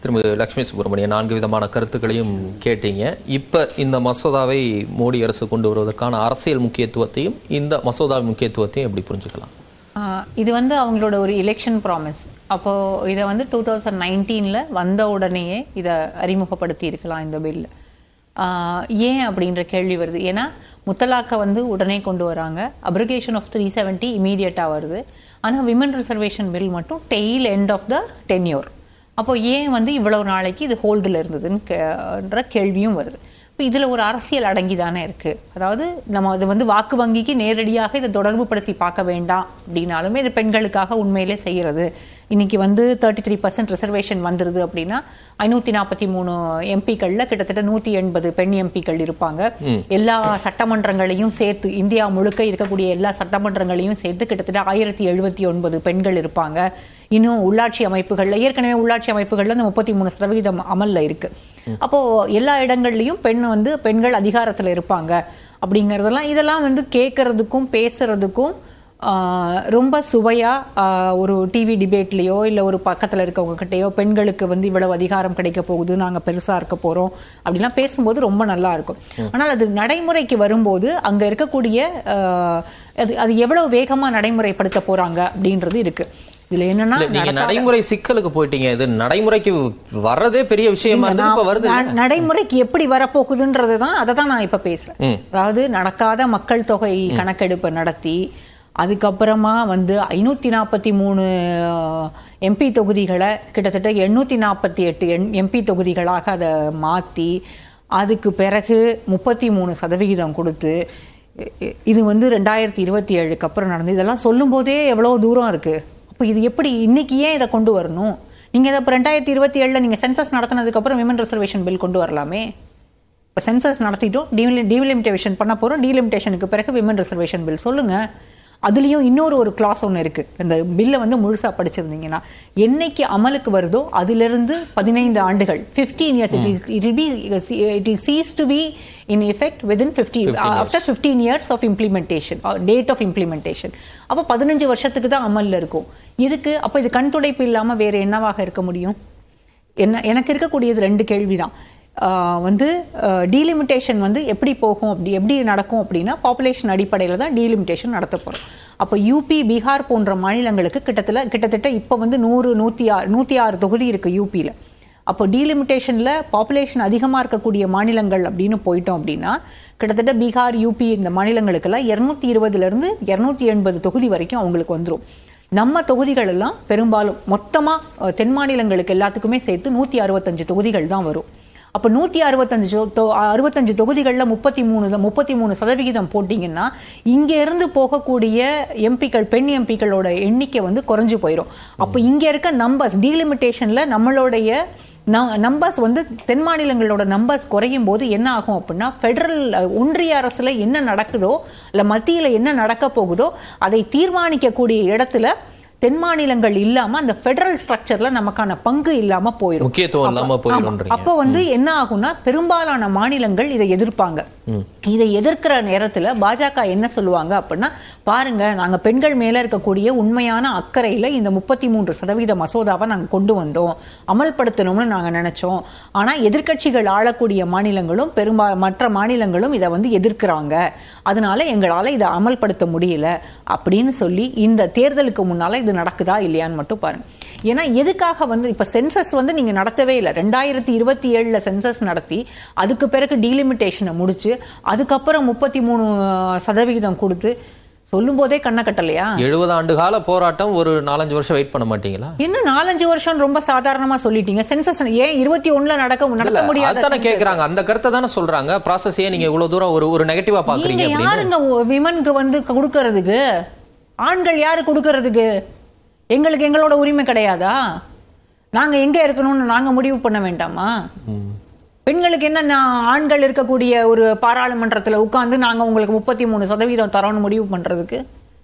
திருமதி லட்சுமி சுப்பிரமணியன் நான்கு விதமான கருத்துக்களையும் கேட்டீங்க இப்ப இந்த மசோதாவை மோடி அரசு கொண்டு வருவதற்கான அரசியல் முக்கியத்துவத்தையும் இந்த மசோதாவின் முக்கியத்துவத்தையும் எப்படி புரிஞ்சுக்கலாம் ஆஹ் இது வந்து அவங்களோட ஒரு எலெக்ஷன் ப்ராமிஸ் அப்போ இதை வந்து டூ தௌசண்ட் நைன்டீனில் வந்த உடனேயே இதை அறிமுகப்படுத்தி இருக்கலாம் இந்த பில் ஏன் அப்படின்ற கேள்வி வருது ஏன்னா முத்தலாக்கை வந்து உடனே கொண்டு வராங்க அப்ரிகேஷன் ஆஃப் த்ரீ செவன்ட்டி இமீடியட்டாக வருது ஆனால் விமன் ரிசர்வேஷன் பில் மட்டும் tail end of the tenure அப்போ ஏன் வந்து இவ்வளவு நாளைக்கு இது ஹோல்டில் இருந்ததுன்னு கேன்ற கேள்வியும் வருது இப்போ இதில் ஒரு அரசியல் அடங்கி தானே இருக்குது அதாவது நம்ம அது வந்து வாக்கு வங்கிக்கு நேரடியாக இதை தொடர்பு படுத்தி பார்க்க வேண்டாம் அப்படின்னாலுமே இது பெண்களுக்காக உண்மையிலே செய்கிறது இன்னைக்கு வந்து தேர்ட்டி த்ரீ பர்சன்ட் ரிசர்வேஷன் வந்துருது அப்படின்னா ஐநூற்றி நாற்பத்தி மூணு எம்பிக்களில் கிட்டத்தட்ட நூற்றி எண்பது பெண் எம்பிக்கள் இருப்பாங்க எல்லா சட்டமன்றங்களையும் சேர்த்து இந்தியா முழுக்க இருக்கக்கூடிய எல்லா சட்டமன்றங்களையும் சேர்த்து கிட்டத்தட்ட ஆயிரத்தி எழுபத்தி ஒன்பது பெண்கள் இருப்பாங்க இன்னும் உள்ளாட்சி அமைப்புகள்ல ஏற்கனவே உள்ளாட்சி அமைப்புகள்ல அந்த முப்பத்தி மூணு சதவிகிதம் அமல்ல இருக்கு அப்போ எல்லா இடங்கள்லயும் பெண் வந்து பெண்கள் அதிகாரத்துல இருப்பாங்க அப்படிங்கறதெல்லாம் இதெல்லாம் வந்து கேட்கறதுக்கும் பேசுறதுக்கும் ஆஹ், ரொம்ப சுவையா ஆஹ், ஒரு டிவி டிபேட்லயோ இல்ல ஒரு பக்கத்துல இருக்கவங்க கிட்டயோ பெண்களுக்கு வந்து இவ்வளவு அதிகாரம் கிடைக்க போகுது நாங்க பெருசா இருக்க போறோம் அப்படிலாம் பேசும்போது ரொம்ப நல்லா இருக்கும் ஆனால் அது நடைமுறைக்கு வரும்போது அங்க இருக்கக்கூடிய ஆஹ், அது அது எவ்வளவு வேகமா நடைமுறைப்படுத்த போறாங்க அப்படின்றது இருக்கு இதுல என்னன்னா இல்ல, நீங்க நடக்காத- நடைமுறை சிக்கலுக்கு போயிட்டீங்க இது நடைமுறைக்கு வர்றதே பெரிய விஷயமா இருந்தது இப்ப வருது ந- நடைமுறைக்கு எப்படி வரப்போகுதுன்றது தான் அதை தான் நான் இப்ப பேசுறேன் ம். அதாவது நடக்காத மக்கள் தொகை கணக்கெடுப்பை நடத்தி அதுக்கப்புறமா வந்து ஐநூத்தி நாற்பத்தி மூணு எம்பி தொகுதிகளை கிட்டத்தட்ட எண்ணூத்தி நாற்பத்தி எட்டு எம்பி தொகுதிகளாக அதை மாத்தி அதுக்கு பிறகு முப்பத்தி மூணு சதவிகிதம் கொடுத்து இ- இ- இது வந்து ரெண்டாயிரத்தி இருபத்தி ஏழுக்கு அப்புறம் நடந்து இதெல்லாம் சொல்லும் போதே எவ்வளவு தூரம் இருக்கு அப்போ இது எப்படி இன்னைக்கு ஏன் இதை கொண்டு வரணும் நீங்க இதை இப்போ ரெண்டாயிரத்தி இருபத்தி ஏழுல நீங்க சென்சஸ் நடத்தினதுக்கு அப்புறம் விமன் ரிசர்வேஷன் பில் கொண்டு வரலாமே இப்போ சென்சஸ் நடத்திட்டோம் டீலிமிட்டேஷன் பண்ண போறோம் டீலிமிட்டேஷனுக்கு பிறகு விமன் ரிசர்வேஷன் பில் சொல்லுங்க அதுலயும் இன்னொரு ஒரு கிளாஸ் ஒன்று இருக்கு இந்த பில்லை வந்து முழுசா படிச்சிருந்தீங்கன்னா என்னைக்கு அமலுக்கு வருதோ அதிலிருந்து பதினைந்து ஆண்டுகள் 15 years it will be it will cease to be in effect within fifty after fifteen years of implementation date of implementation அப்போ பதினஞ்சு வருஷத்துக்கு தான் அமல்ல இருக்கும் இதுக்கு அப்போ இது கண் துடைப்பு இல்லாம வேற என்னவாக இருக்க முடியும் என்ன எனக்கு இருக்கக்கூடியது ரெண்டு கேள்விதான் ஆஹ் வந்து டீலிமிட்டேஷன் வந்து எப்படி போகும் அப்படி எப்படி நடக்கும் அப்படின்னா பாப்புலேஷன் அடிப்படையில் தான் டீலிமிட்டேஷன் நடத்த போகிறோம் அப்போ யூபி பீகார் போன்ற மாநிலங்களுக்கு கிட்டத்தட்ட கிட்டத்தட்ட இப்போ வந்து நூறு நூற்றி ஆறு நூற்றி ஆறு தொகுதி இருக்கு யூபியில் அப்போ டீலிமிட்டேஷனில் பாப்புலேஷன் அதிகமாக இருக்கக்கூடிய மாநிலங்கள் அப்படின்னு போயிட்டோம் அப்படின்னா கிட்டத்தட்ட பீகார் யூபி இந்த மாநிலங்களுக்கெல்லாம் இரநூத்தி இருபதுலேருந்து இரநூத்தி எண்பது தொகுதி வரைக்கும் அவங்களுக்கு வந்துடும் நம்ம தொகுதிகள் எல்லாம் பெரும்பாலும் மொத்தமாக தென் மாநிலங்களுக்கு எல்லாத்துக்குமே சேர்த்து நூற்றி அறுபத்தஞ்சு தொகுதிகள் தான் வரும் அப்போ நூற்றி அறுபத்தஞ்சு தொ- தொ- அறுபத்தஞ்சு தொகுதிகளில் முப்பத்தி மூணு முப்பத்தி மூணு சதவிகிதம் போட்டிங்கன்னா இங்க இருந்து போகக்கூடிய எம்பிக்கள் பெண் எம்பிக்களோட எண்ணிக்கை வந்து குறைஞ்சு போயிடும் அப்போ இங்க இருக்க நம்பர்ஸ் டீலிமிட்டேஷன்ல நம்மளுடைய நம்பர்ஸ் வந்து தென் மாநிலங்களோட நம்பர்ஸ் குறையும் போது என்ன ஆகும் அப்படின்னா ஃபெடரல் ஒன்றிய அரசுல என்ன நடக்குதோ இல்ல மத்தியில என்ன நடக்க போகுதோ அதை தீர்மானிக்கக்கூடிய இடத்துல தென் மாநிலங்கள் இல்லாம அந்த ஃபெடரல் ஸ்ட்ரக்சர்ல நமக்கான பங்கு இல்லாம போயிடும் முக்கியத்துவம் இல்லாம அப்ப- போயிடும்ன்றீங்க. ஆமா. அப்ப வந்து என்ன ஆகும்னா பெரும்பாலான மாநிலங்கள் இதை எதிர்ப்பாங்க இதை எதிர்க்கிற நேரத்துல பாஜக என்ன சொல்லுவாங்க அப்படின்னா பாருங்க நாங்க பெண்கள் மேல இருக்கக்கூடிய உண்மையான அக்கறையில இந்த முப்பத்தி மூன்று சதவீத மசோதாவை நாங்க கொண்டு வந்தோம் அமல்படுத்தணும்னு நாங்க நினைச்சோம் ஆனா எதிர்க்கட்சிகள் ஆளக்கூடிய மாநிலங்களும் பெரும்பா மற்ற மாநிலங்களும் இதை வந்து எதிர்க்கிறாங்க அதனால எங்களால இதை அமல்படுத்த முடியல அப்படின்னு சொல்லி இந்த தேர்தலுக்கு முன்னால இது நடக்குதா இல்லையான்னு மட்டும் பாருங்க ஏன்னா எதுக்காக வந்து இப்ப சென்சஸ் வந்து நீங்க நடத்தவே இல்லை ரெண்டாயிரத்தி இருபத்தி ஏழுல சென்சஸ் நடத்தி அதுக்கு பிறகு டீலிமிட்டேஷனை முடிச்சு அதுக்கப்புறம் முப்பத்தி மூணு சதவிகிதம் கொடுத்து சொல்லும் போதே கண்ணை கட்டலையா எழுபது ஆண்டு கால போராட்டம் ஒரு நாலஞ்சு வருஷம் வெயிட் பண்ண மாட்டீங்களா இன்னும் நாலஞ்சு வருஷம் ரொம்ப சாதாரணமா சொல்லிட்டீங்க சென்சஸ் ஏன் இருபத்தி ஒண்ணுல நடக்க நடத்த முடியாத அதுதானே கேக்குறாங்க அந்த கருத்தை தானே சொல்றாங்க ப்ராசஸ் ஏன் நீங்க இவ்வளவு தூரம் ஒரு ஒரு நெகட்டிவா பாக்குறீங்க நீங்க அப்படின்னு யாருங்க விமனுக்கு வந்து கொடுக்கறதுக்கு ஆண்கள் யாரு கொடுக்கறதுக்கு எங்களுக்கு எங்களோட உரிமை கிடையாதா நாங்க எங்க இருக்கணும்னு நாங்க முடிவு பண்ண வேண்டாமா பெண்களுக்கு என்ன நான் ஆண்கள் இருக்கக்கூடிய ஒரு பாராளுமன்றத்துல உட்கார்ந்து நாங்க உங்களுக்கு முப்பத்தி மூணு சதவீதம் தரோம்னு முடிவு பண்றதுக்கு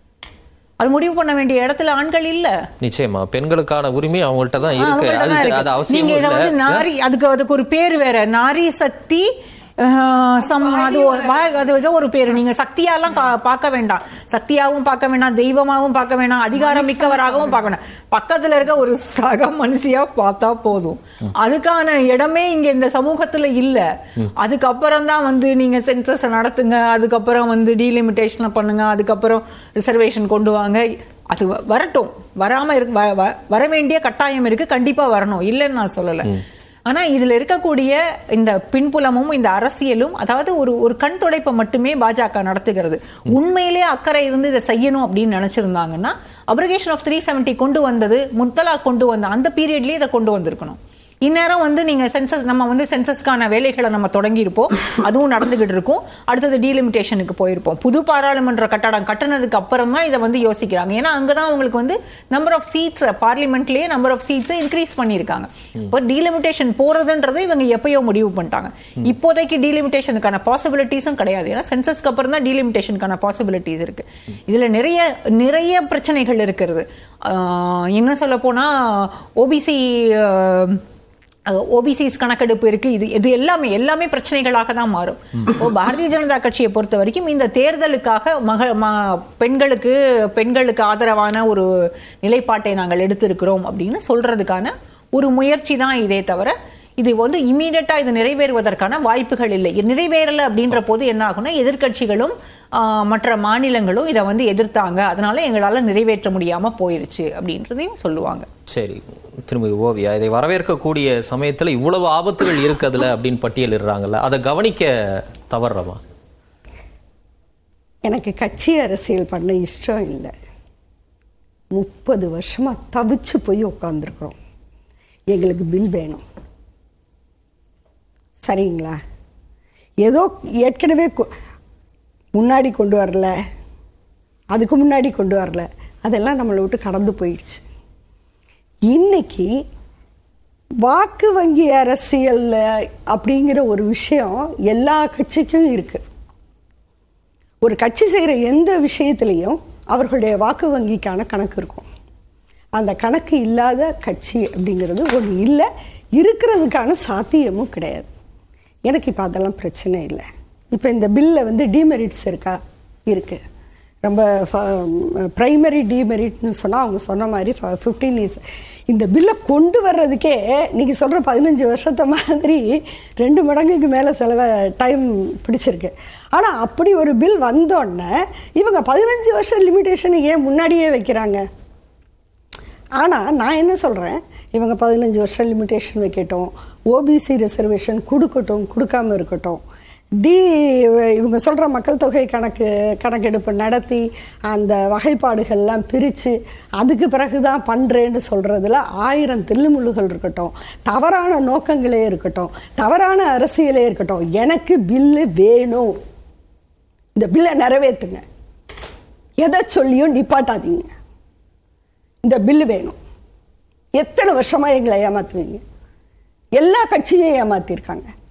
அது முடிவு பண்ண வேண்டிய இடத்துல ஆண்கள் இல்ல நிச்சயமா பெண்களுக்கான உரிமை அவங்கள்ட்ட தான் இருக்கு அவங்கள்ட்ட அது தான் அது இருக்கு. அவசியம் நீங்க இதை வந்து இல்ல நாரி அதுக்கு அதுக்கு ஒரு பேர் வேற நாரி சக்தி ஆஹ் சம் அது ஒரு- வா- அது ஏதோ ஒரு பேரு நீங்க சக்தியாலாம் கா- பார்க்க வேண்டாம் சக்தியாவும் பார்க்க வேண்டாம் தெய்வமாவும் பார்க்க வேண்டாம் அதிகாரம் மிக்கவராகவும் பார்க்க வேண்டாம் பக்கத்துல இருக்க ஒரு சக மனுஷியா பார்த்தா போதும் அதுக்கான இடமே இங்க இந்த சமூகத்துல இல்ல அதுக்கப்புறம் தான் வந்து நீங்க சென்சஸ் நடத்துங்க அதுக்கப்புறம் வந்து டீலிமிட்டேஷன் பண்ணுங்க அதுக்கப்புறம் ரிசர்வேஷன் கொண்டு வாங்க அது வ- வரட்டும் வராம இருக்கு வ- வ- வர வேண்டிய கட்டாயம் இருக்கு கண்டிப்பா வரணும் இல்லைன்னு நான் சொல்லல ஆனா இதுல இருக்கக்கூடிய இந்த பின்புலமும் இந்த அரசியலும் அதாவது ஒரு ஒரு கண் துடைப்பை மட்டுமே பாஜக நடத்துகிறது உண்மையிலே அக்கறை இருந்து இதை செய்யணும் அப்படின்னு நினைச்சிருந்தாங்கன்னா அப்ரிகேஷன் ஆஃப் த்ரீ செவன்டி கொண்டு வந்தது முத்தலா கொண்டு வந்த அந்த பீரியட்லயே இதை கொண்டு வந்திருக்கணும் இந்நேரம் வந்து நீங்க சென்சஸ் நம்ம வந்து சென்சஸ்க்கான வேலைகளை நம்ம தொடங்கி இருப்போம் அதுவும் நடந்துகிட்டு இருக்கும் அடுத்தது டீலிமிட்டேஷனுக்கு போயிருப்போம் புது பாராளுமன்ற கட்டடம் கட்டினதுக்கு அப்புறம் தான் இதை வந்து யோசிக்கிறாங்க ஏன்னா அங்கதான் உங்களுக்கு வந்து நம்பர் ஆஃப் சீட்ஸ் பார்லிமெண்ட்லயே நம்பர் ஆஃப் சீட்ஸ் இன்க்ரீஸ் பண்ணியிருக்காங்க இப்போ டீலிமிட்டேஷன் போறதுன்றது இவங்க எப்பயோ முடிவு பண்ணிட்டாங்க இப்போதைக்கு டீலிமிட்டேஷனுக்கான பாசிபிலிட்டிஸும் கிடையாது ஏன்னா சென்சஸ்க்கு அப்புறம் தான் டீலிமிட்டேஷனுக்கான பாசிபிலிட்டிஸ் இருக்கு இதுல நிறைய நிறைய பிரச்சனைகள் இருக்கிறது ஆஹ் என்ன சொல்ல போனா ஓபிசி ஓபிசிஸ் கணக்கெடுப்பு இருக்கு இது இது எல்லாமே எல்லாமே பிரச்சனைகளாக தான் மாறும் இப்போ பாரதிய ஜனதா கட்சியை பொறுத்த வரைக்கும் இந்த தேர்தலுக்காக மக ம- பெண்களுக்கு பெண்களுக்கு ஆதரவான ஒரு நிலைப்பாட்டை நாங்கள் எடுத்திருக்கிறோம் அப்படின்னு சொல்றதுக்கான ஒரு முயற்சி தான் இதே தவிர இது வந்து இமீடியட்டா இது நிறைவேறுவதற்கான வாய்ப்புகள் இல்லை இது நிறைவேறல அப்படின்ற போது என்ன ஆகும்னா எதிர்க்கட்சிகளும் ஆஹ், மற்ற மாநிலங்களும் இதை வந்து எதிர்த்தாங்க அதனால எங்களால நிறைவேற்ற முடியாம போயிருச்சு அப்படின்றதையும் சொல்லுவாங்க சரி திருமதி ஓவியா இதை வரவேற்கக்கூடிய சமயத்துல இவ்வளவு ஆபத்துகள் இருக்குதுல அப்படின்னு பட்டியலிடுறாங்கல்ல அதை கவனிக்க தவறுறமா எனக்கு கட்சி அரசியல் பண்ண இஷ்டம் இல்லை முப்பது வருஷமா தவிச்சு போய் உட்காந்துருக்குறோம் எங்களுக்கு பில் வேணும் சரிங்களா ஏதோ ஏற்கனவே கொ- முன்னாடி கொண்டு வரல அதுக்கு முன்னாடி கொண்டு வரல அதெல்லாம் நம்மளை விட்டு கடந்து போயிடுச்சு இன்னைக்கு வாக்கு வங்கி அரசியல் அப்படிங்கிற ஒரு விஷயம் எல்லா கட்சிக்கும் இருக்குது ஒரு கட்சி செய்கிற எந்த விஷயத்துலையும் அவர்களுடைய வாக்கு வங்கிக்கான கணக்கு இருக்கும் அந்த கணக்கு இல்லாத கட்சி அப்படிங்கிறது ஒன்று இல்லை இருக்கிறதுக்கான சாத்தியமும் கிடையாது எனக்கு இப்போ அதெல்லாம் பிரச்சனை இல்லை இப்போ இந்த பில்ல வந்து டிமெரிட்ஸ் இருக்கா இருக்குது ரொம்ப ப்ரைமரி டிமெரிட்னு சொன்னால் அவங்க சொன்ன மாதிரி ஃபிஃப்டீன் இயர்ஸ் இந்த பில்லை கொண்டு வர்றதுக்கே நீங்கள் சொல்கிற பதினஞ்சு வருஷத்தை மாதிரி ரெண்டு மடங்குக்கு மேலே செலவ டைம் பிடிச்சிருக்கு ஆனால் அப்படி ஒரு பில் வந்தோடனே இவங்க பதினஞ்சு வருஷம் லிமிட்டேஷன் ஏன் முன்னாடியே வைக்கிறாங்க ஆனால் நான் என்ன சொல்கிறேன் இவங்க பதினஞ்சு வருஷம் லிமிட்டேஷன் வைக்கட்டும் ஓபிசி ரிசர்வேஷன் கொடுக்கட்டும் கொடுக்காம இருக்கட்டும் டி இவங்க சொல்கிற மக்கள் தொகை கணக்கு கணக்கெடுப்பு நடத்தி அந்த வகைப்பாடுகள்லாம் பிரித்து அதுக்கு பிறகு தான் பண்ணுறேன்னு சொல்கிறதுல ஆயிரம் தில்லுமுள்ளுகள் இருக்கட்டும் தவறான நோக்கங்களே இருக்கட்டும் தவறான அரசியலே இருக்கட்டும் எனக்கு பில்லு வேணும் இந்த பில்லை நிறைவேற்றுங்க எதை சொல்லியும் நிப்பாட்டாதீங்க இந்த பில்லு வேணும் எத்தனை வருஷமா எங்களை ஏமாத்துவீங்க எல்லா கட்சியும் ஏமாத்திருக்காங்க